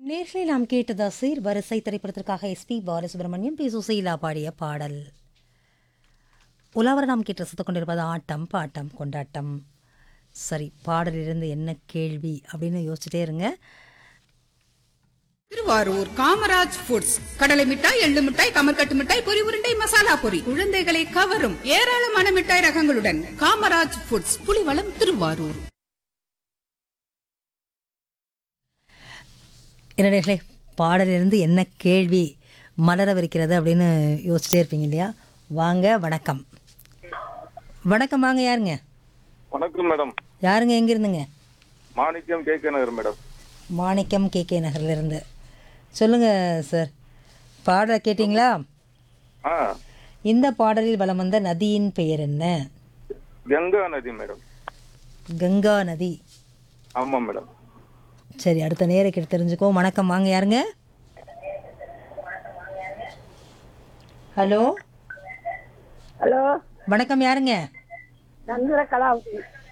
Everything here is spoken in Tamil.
நேர்களை நாம் கேட்டதா சீர் வரிசை திரைப்படத்திற்காக எஸ்பி பாலசுப்ரமணியம் பி சுசீலா பாடிய பாடல் உலாவர நாம் கேட்டு ரசித்துக் கொண்டிருப்பது ஆட்டம் பாட்டம் கொண்டாட்டம் சரி பாடலிலிருந்து என்ன கேள்வி அப்படின்னு யோசிச்சுட்டே இருங்க திருவாரூர் காமராஜ் ஃபுட்ஸ் கடலை மிட்டாய் எள்ளு மிட்டாய் கமர்கட்டு மிட்டாய் பொரி உருண்டை மசாலா பொரி குழந்தைகளை கவரும் ஏராளமான மிட்டாய் ரகங்களுடன் காமராஜ் ஃபுட்ஸ் புலிவளம் திருவாரூர் என்னடே பாடலிலிருந்து என்ன கேள்வி மலரவிருக்கிறது அப்படின்னு யோசிச்சுட்டே இருப்பீங்க இல்லையா வாங்க வணக்கம் வணக்கம் வாங்க யாருங்க வணக்கம் மேடம் யாருங்க எங்க இருந்துங்க Manickam K K Nagar madam Manickam K K நகர்லேருந்து சொல்லுங்க சார் பாடலை கேட்டிங்களா ஆ இந்த பாடலில் வலம் வந்த நதியின் பெயர் என்ன கங்கா நதி மேடம் கங்கா நதி ஆமாம் மேடம் சரி அடுத்த நேரம் கேட்டு தெரிஞ்சுக்கோ வணக்கம் வாங்க யாருங்க ஹலோ ஹலோ வணக்கம் யாருங்க சந்திர கலாவதி